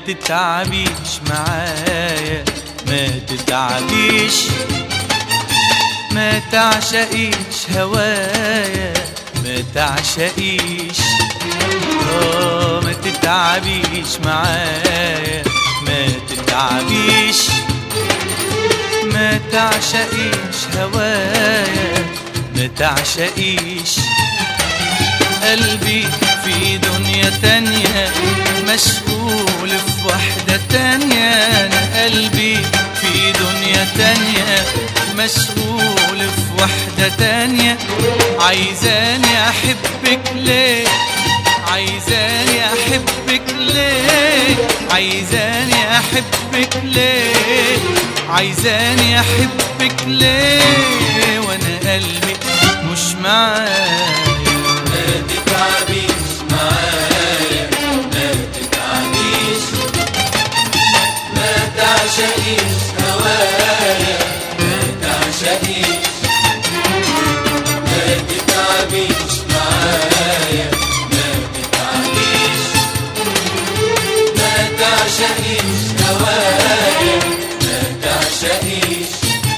تتعبيش معايا ما تتعبيش ما تعشقيش هوايا ما تعشقيش اه ما تتعبيش معايا ما تتعبيش ما تعشقيش هوايا ما تعشقيش قلبي في دنيا تانية مشغول في واحدة تانية أنا قلبي في دنيا تانية مشغول في واحدة تانية عايزاني أحبك ليه عايزاني أحبك ليه عايزاني أحبك ليه عايزاني أحبك ليه وأنا قلبي مش معايا ما تتعبيش معايا ما تتعبيش ما تعشقيش هوايا ما تعشقيش ما تتعبيش معايا ما تتعبيش ما تعشقيش هوايا ما تعشقيش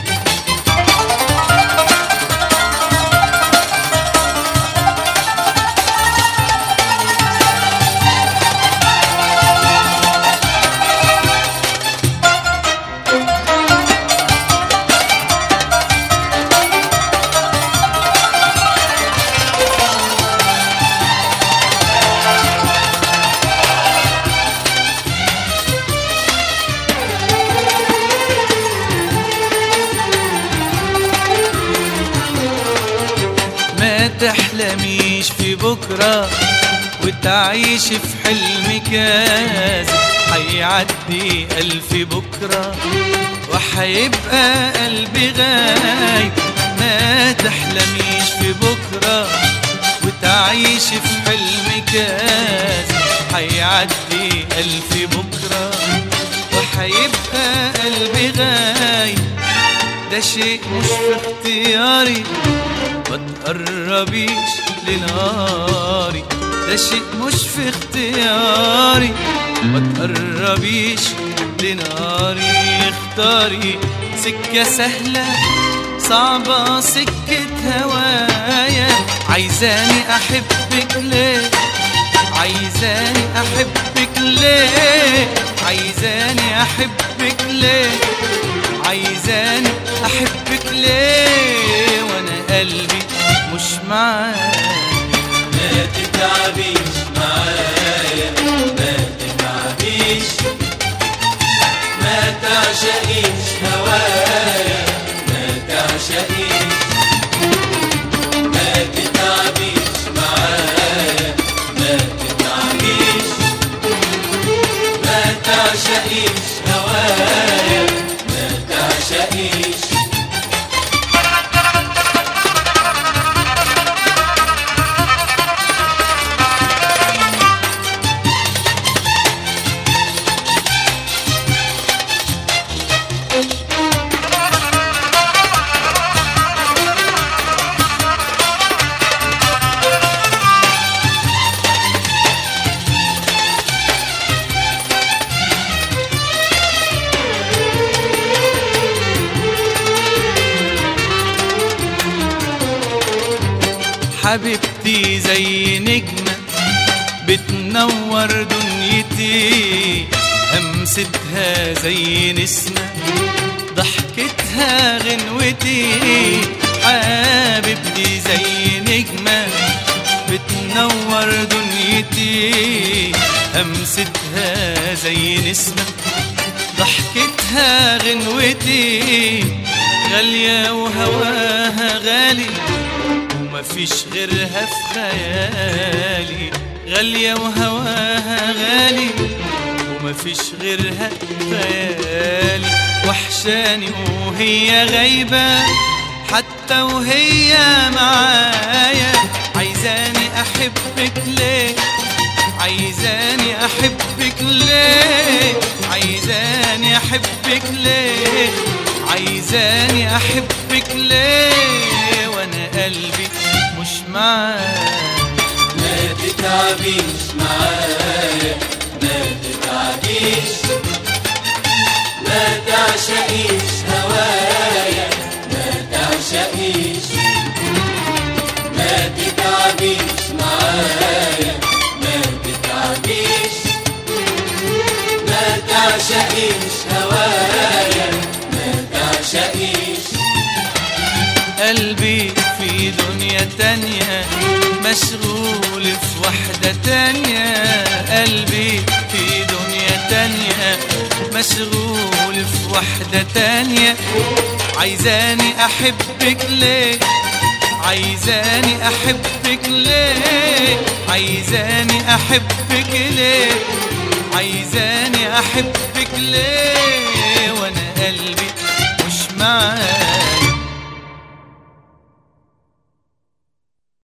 ما تحلميش في بكرة وتعيش في حلم كاذب هيعدي ألف بكرة وحيبقى قلبي غايب ما تحلميش في بكرة وتعيش في حلم كاذب هيعدي ألف بكرة وحيبقى قلبي غايب ده شيء مش في اختياري ما تقربيش لناري ده شيء مش في اختياري ما تقربيش لناري اختاري سكة سهلة صعبة سكة هوايا عايزاني أحبك ليه عايزاني أحبك ليه عايزاني أحبك ليه عايزاني أحبك ليه وأنا قلبي مش معاك ما تتعبيش معايا ما تتعبيش ما تعشقيش هوايا ما تعشقيش ما تتعبيش معايا ما تتعبيش ما تعشقيش هوايا ما تعشقيش حبيبتي زي نجمة بتنور دنيتي همستها زي نسمة ضحكتها غنوتي حبيبتي زي نجمة بتنور دنيتي همستها زي نسمة ضحكتها غنوتي غالية وهواها غالي ومفيش غيرها في خيالي غالية وهواها غالي ومفيش غيرها في خيالي وحشاني وهي غايبة حتى وهي معايا عايزاني أحبك ليه عايزاني أحبك ليه عايزاني أحبك ليه عايزاني أحبك ليه وأنا قلبي مش معاك ما تتعبيش معايا ما تتعبيش تعشقيش ما تعشقيش هوايا ما تعشقيش ما تتعبيش معايا ما تتعبيش ما تعشقيش هوايا ما تعشقيش قلبي في دنيا تانية مشغول في وحدة تانية قلبي في دنيا تانية مشغول في وحدة تانية عايزاني أحبك ليه عايزاني أحبك ليه عايزاني أحبك ليه عايزاني أحبك ليه